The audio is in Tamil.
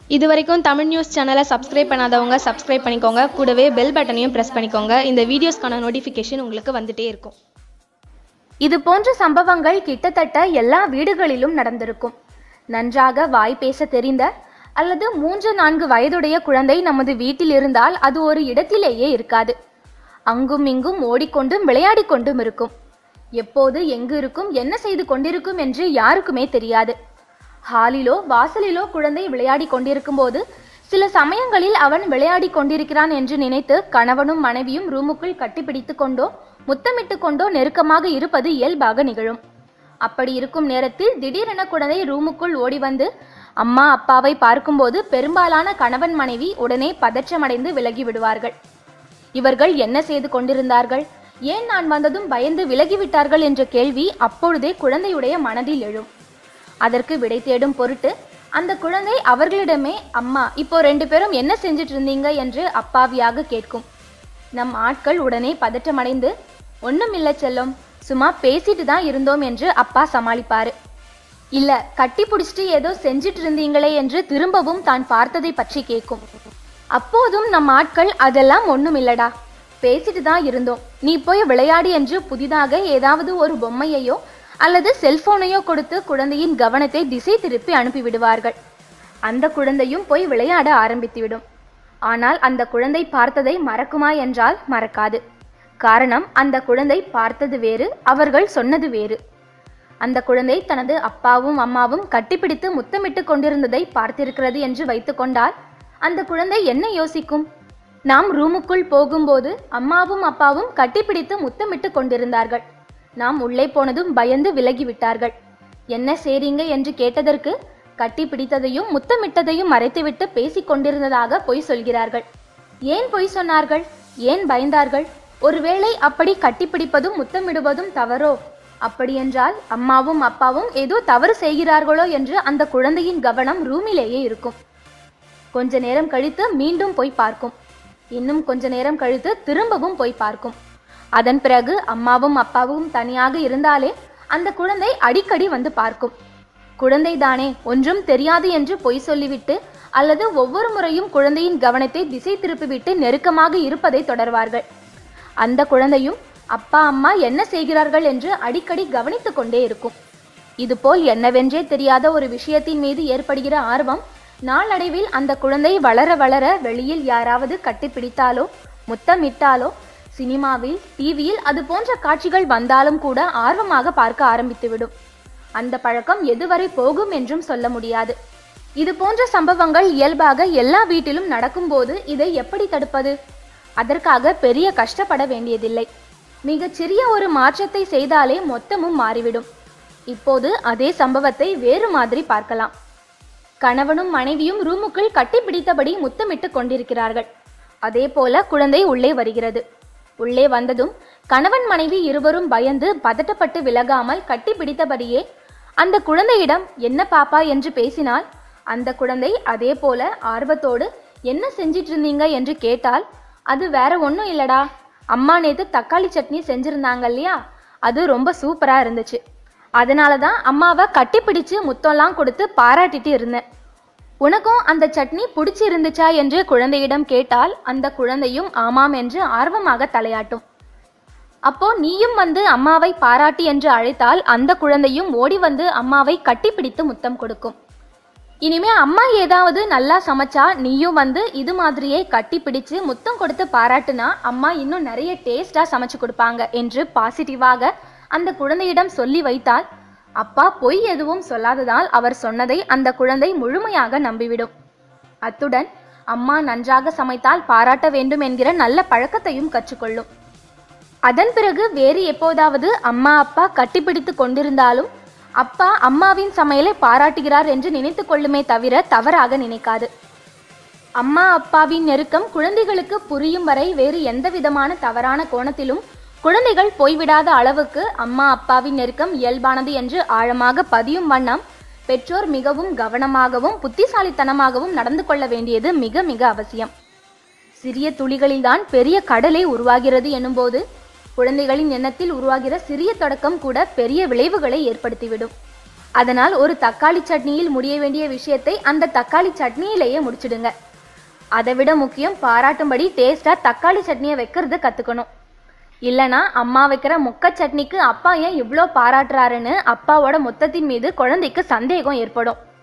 இது வரைக்கும் தமிழ் நியூஸ் சேனலை சப்ஸ்கிரைப் பண்ணாதவங்க சப்ஸ்கிரைப் பண்ணிக்கோங்க கூடவே பெல் பட்டனையும் ப்ரெஸ் பண்ணிக்கோங்க இந்த வீடியோஸ்க்கான நோட்டிஃபிகேஷன் உங்களுக்கு வந்துட்டே இருக்கும் இது போன்ற சம்பவங்கள் கிட்டத்தட்ட எல்லா வீடுகளிலும் நடந்திருக்கும் நன்றாக வாய் பேச தெரிந்த அல்லது மூன்று நான்கு வயதுடைய குழந்தை நமது வீட்டில் இருந்தால் அது ஒரு இடத்திலேயே இருக்காது அங்கும் இங்கும் ஓடிக்கொண்டும் விளையாடிக் கொண்டும் இருக்கும் எப்போது எங்கு இருக்கும் என்ன செய்து கொண்டிருக்கும் என்று யாருக்குமே தெரியாது ஹாலிலோ வாசலிலோ குழந்தை விளையாடிக் கொண்டிருக்கும் போது சில சமயங்களில் அவன் விளையாடிக் கொண்டிருக்கிறான் என்று நினைத்து கணவனும் மனைவியும் ரூமுக்குள் கட்டிப்பிடித்துக் கொண்டோ முத்தமிட்டு கொண்டோ நெருக்கமாக இருப்பது இயல்பாக நிகழும் அப்படி இருக்கும் நேரத்தில் திடீரென குழந்தை ரூமுக்குள் ஓடி வந்து அம்மா அப்பாவை பார்க்கும்போது பெரும்பாலான கணவன் மனைவி உடனே பதற்றமடைந்து விலகி விடுவார்கள் இவர்கள் என்ன செய்து கொண்டிருந்தார்கள் ஏன் நான் வந்ததும் பயந்து விலகிவிட்டார்கள் என்ற கேள்வி அப்பொழுதே குழந்தையுடைய மனதில் எழும் அதற்கு விடை தேடும் பொருட்டு அந்த குழந்தை அவர்களிடமே அம்மா இப்போ ரெண்டு பேரும் என்ன செஞ்சுட்டு இருந்தீங்க என்று அப்பாவியாக கேட்கும் நம் ஆட்கள் உடனே பதற்றமடைந்து ஒண்ணும் இல்ல செல்லம் சும்மா பேசிட்டு தான் இருந்தோம் என்று அப்பா சமாளிப்பாரு இல்ல கட்டி பிடிச்சிட்டு ஏதோ செஞ்சிட்டு இருந்தீங்களே என்று திரும்பவும் தான் பார்த்ததை பற்றி கேட்கும் அப்போதும் நம் ஆட்கள் அதெல்லாம் ஒண்ணும் இல்லடா பேசிட்டு தான் இருந்தோம் நீ போய் விளையாடு என்று புதிதாக ஏதாவது ஒரு பொம்மையையோ அல்லது செல்போனையோ கொடுத்து குழந்தையின் கவனத்தை திசை திருப்பி அனுப்பிவிடுவார்கள் அந்த குழந்தையும் போய் விளையாட ஆரம்பித்துவிடும் ஆனால் அந்த குழந்தை பார்த்ததை மறக்குமா என்றால் மறக்காது காரணம் அந்த குழந்தை பார்த்தது வேறு அவர்கள் சொன்னது வேறு அந்த குழந்தை தனது அப்பாவும் அம்மாவும் கட்டிப்பிடித்து முத்தமிட்டு கொண்டிருந்ததை பார்த்திருக்கிறது என்று வைத்துக்கொண்டால் அந்த குழந்தை என்ன யோசிக்கும் நாம் ரூமுக்குள் போகும்போது அம்மாவும் அப்பாவும் கட்டிப்பிடித்து முத்தமிட்டு கொண்டிருந்தார்கள் நாம் உள்ளே போனதும் பயந்து விலகி விட்டார்கள் என்ன செய்றீங்க என்று கேட்டதற்கு கட்டி பிடித்ததையும் முத்தமிட்டதையும் மறைத்துவிட்டு பேசிக் கொண்டிருந்ததாக பொய் சொல்கிறார்கள் ஏன் பொய் சொன்னார்கள் ஏன் பயந்தார்கள் ஒருவேளை அப்படி கட்டிப்பிடிப்பதும் முத்தமிடுவதும் தவறோ அப்படியென்றால் அம்மாவும் அப்பாவும் ஏதோ தவறு செய்கிறார்களோ என்று அந்த குழந்தையின் கவனம் ரூமிலேயே இருக்கும் கொஞ்ச நேரம் கழித்து மீண்டும் போய் பார்க்கும் இன்னும் கொஞ்ச நேரம் கழித்து திரும்பவும் போய் பார்க்கும் அதன் பிறகு அம்மாவும் அப்பாவும் தனியாக இருந்தாலே அந்த குழந்தை அடிக்கடி வந்து பார்க்கும் குழந்தை தானே ஒன்றும் தெரியாது என்று பொய் சொல்லிவிட்டு அல்லது ஒவ்வொரு முறையும் குழந்தையின் கவனத்தை திசை திருப்பிவிட்டு நெருக்கமாக இருப்பதை தொடர்வார்கள் அந்த குழந்தையும் அப்பா அம்மா என்ன செய்கிறார்கள் என்று அடிக்கடி கவனித்துக் கொண்டே இருக்கும் இதுபோல் என்னவென்றே தெரியாத ஒரு விஷயத்தின் மீது ஏற்படுகிற ஆர்வம் நாளடைவில் அந்த குழந்தை வளர வளர வெளியில் யாராவது கட்டிப்பிடித்தாலோ முத்தமிட்டாலோ சினிமாவில் டிவியில் அது போன்ற காட்சிகள் வந்தாலும் கூட ஆர்வமாக பார்க்க ஆரம்பித்துவிடும் அந்த பழக்கம் எதுவரை போகும் என்றும் சொல்ல முடியாது இது போன்ற சம்பவங்கள் இயல்பாக எல்லா வீட்டிலும் நடக்கும்போது இதை எப்படி தடுப்பது அதற்காக பெரிய கஷ்டப்பட வேண்டியதில்லை மிகச் சிறிய ஒரு மாற்றத்தை செய்தாலே மொத்தமும் மாறிவிடும் இப்போது அதே சம்பவத்தை வேறு மாதிரி பார்க்கலாம் கணவனும் மனைவியும் ரூமுக்குள் கட்டிப்பிடித்தபடி முத்தமிட்டு கொண்டிருக்கிறார்கள் அதே போல குழந்தை உள்ளே வருகிறது உள்ளே வந்ததும் கணவன் மனைவி இருவரும் பயந்து பதட்டப்பட்டு விலகாமல் கட்டிப்பிடித்தபடியே அந்த குழந்தையிடம் என்ன பாப்பா என்று பேசினால் அந்த குழந்தை அதே போல ஆர்வத்தோடு என்ன செஞ்சிட்டு இருந்தீங்க என்று கேட்டால் அது வேற ஒன்றும் இல்லடா அம்மா நேத்து தக்காளி சட்னி செஞ்சிருந்தாங்க இல்லையா அது ரொம்ப சூப்பரா இருந்துச்சு அதனால தான் அம்மாவை கட்டிப்பிடிச்சு முத்தம்லாம் கொடுத்து பாராட்டிட்டு இருந்தேன் உனக்கும் அந்த சட்னி பிடிச்சி இருந்துச்சா என்று குழந்தையிடம் கேட்டால் அந்த குழந்தையும் ஆமாம் என்று ஆர்வமாக தலையாட்டும் அப்போ நீயும் வந்து அம்மாவை பாராட்டி என்று அழைத்தால் அந்த குழந்தையும் ஓடி வந்து அம்மாவை கட்டிப்பிடித்து முத்தம் கொடுக்கும் இனிமே அம்மா ஏதாவது நல்லா சமைச்சா நீயும் வந்து இது மாதிரியே கட்டி பிடிச்சு முத்தம் கொடுத்து பாராட்டுனா அம்மா இன்னும் நிறைய டேஸ்டா சமைச்சு கொடுப்பாங்க என்று பாசிட்டிவாக அந்த குழந்தையிடம் சொல்லி வைத்தால் அப்பா பொய் எதுவும் சொல்லாததால் அவர் சொன்னதை அந்த குழந்தை முழுமையாக நம்பிவிடும் அத்துடன் அம்மா நன்றாக சமைத்தால் பாராட்ட வேண்டும் என்கிற நல்ல பழக்கத்தையும் கற்றுக்கொள்ளும் அதன் பிறகு வேறு எப்போதாவது அம்மா அப்பா கட்டிப்பிடித்து கொண்டிருந்தாலும் அப்பா அம்மாவின் சமையலை பாராட்டுகிறார் என்று நினைத்து கொள்ளுமே தவிர தவறாக நினைக்காது அம்மா அப்பாவின் நெருக்கம் குழந்தைகளுக்கு புரியும் வரை வேறு எந்த விதமான தவறான கோணத்திலும் குழந்தைகள் போய்விடாத அளவுக்கு அம்மா அப்பாவின் நெருக்கம் இயல்பானது என்று ஆழமாக பதியும் வண்ணம் பெற்றோர் மிகவும் கவனமாகவும் புத்திசாலித்தனமாகவும் நடந்து கொள்ள வேண்டியது மிக மிக அவசியம் சிறிய துளிகளில்தான் பெரிய கடலே உருவாகிறது எனும்போது குழந்தைகளின் எண்ணத்தில் உருவாகிற சிறிய தொடக்கம் கூட பெரிய விளைவுகளை ஏற்படுத்திவிடும் அதனால் ஒரு தக்காளி சட்னியில் முடிய வேண்டிய விஷயத்தை அந்த தக்காளி சட்னியிலேயே முடிச்சிடுங்க அதை விட முக்கியம் பாராட்டும்படி டேஸ்ட்டாக தக்காளி சட்னியை வைக்கிறது கற்றுக்கணும் இல்லனா அம்மா வைக்கிற மொக்க சட்னிக்கு அப்பா ஏன் இவ்வளோ பாராட்டுறாருன்னு அப்பாவோட மொத்தத்தின் மீது குழந்தைக்கு சந்தேகம் ஏற்படும்